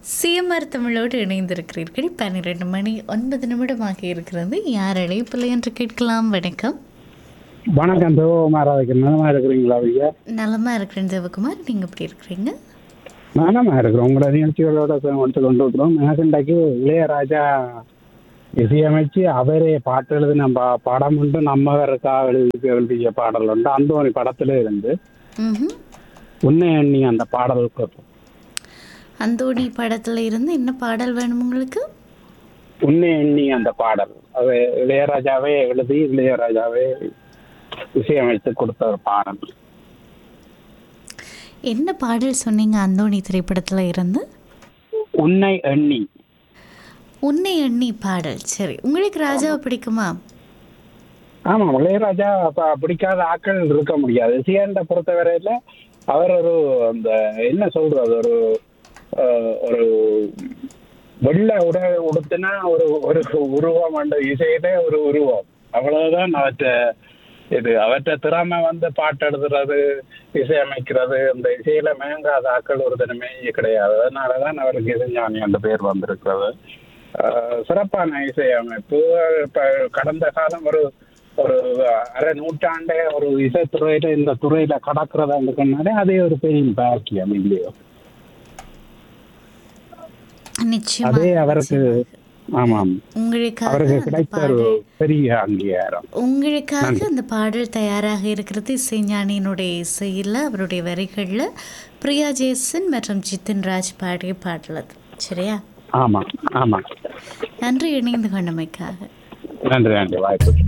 CMR தமிழோடு இணைந்திருக்கிறீர்கள் பன்னிரெண்டு மணி ஒன்பது நிமிடமாக இருக்கிறது யார் அழைப்பில்லை என்று கேட்கலாம் வணக்கம் வணக்கம் சிவகுமார் அதுக்கு நலமா இருக்கிறீங்களா ஐயா நலமா இருக்கிறேன் சிவகுமார் நீங்கள் எப்படி இருக்கிறீங்க நலமா இருக்கிறோம் உங்களோட நிகழ்ச்சிகளோட வந்து கொண்டு இருக்கிறோம் எனக்கு இன்றைக்கு இளையராஜா இசையமைச்சு அவரே பாட்டு எழுதின பா- படம் உண்டு நம்மவருக்காக எழுதி எழுதிய பாடல் உண்டு அந்தோணி படத்துல இருந்து ம்ஹும். உன்னை எண்ணி அந்த பாடலுக்கு அந்தோணி படத்தில் இருந்து என்ன பாடல் வேணும் உங்களுக்கு உன்னை எண்ணி அந்த பாடல் அது இளையராஜாவே எழுதி இளையராஜாவே இசையமைத்து கொடுத்த ஒரு பாடல் என்ன பாடல் சொன்னீங்க அந்தோணி திரைப்படத்தில் இருந்து உன்னை எண்ணி உன்னை எண்ணி பாடல் சரி உங்களுக்கு ராஜாவை பிடிக்குமா ஆமா இளையராஜா ப- பிடிக்காத ஆட்கள் இருக்க முடியாது சியாண்ட பொறுத்தவரையில அவர் ஒரு அந்த என்ன சொல்றது ஒரு அஹ், ஒரு வெள்ளை உடை உடுத்தினா ஒரு ஒரு உருவம் அந்த இசையிலே ஒரு உருவம் அவ்வளவுதான் அவற்ற இது அவற்ற திறமை வந்து பாட்டு எழுதுறது இசையமைக்கிறது அந்த இசையில மேங்காத ஆட்கள் ஒரு தினமே கிடையாது அதனாலதான் அவருக்கு இசைஞானி அந்த பேர் வந்திருக்கிறது அஹ், சிறப்பான இசையமைப்பு இப்ப கடந்த காலம் ஒரு ஒரு அரை நூற்றாண்டே ஒரு இசைத்துறையில இந்த துறையில கடக்கிறதாண்டுக்குனாலே அதே ஒரு பெரிய பாக்கியம் இல்லையோ நிச்சயமா அதே அவருக்கு ஆமாம் உங்களுக்காக அவருக்கு அந்த கிடைத்த ஒரு பாடல் பெரிய அங்கீகாரம் உங்களுக்காக அந்த பாடல் தயாராக இருக்கிறது இசைஞானியினுடைய இசையில் அவருடைய வரிகளில் பிரியா ஜேசன் மற்றும் ஜித்தின் ராஜ் பாடிய பாடல் அது சரியா ஆமா ஆமா நன்றி இணைந்து கொண்டமைக்காக நன்றி நன்றி வாய்ப்பு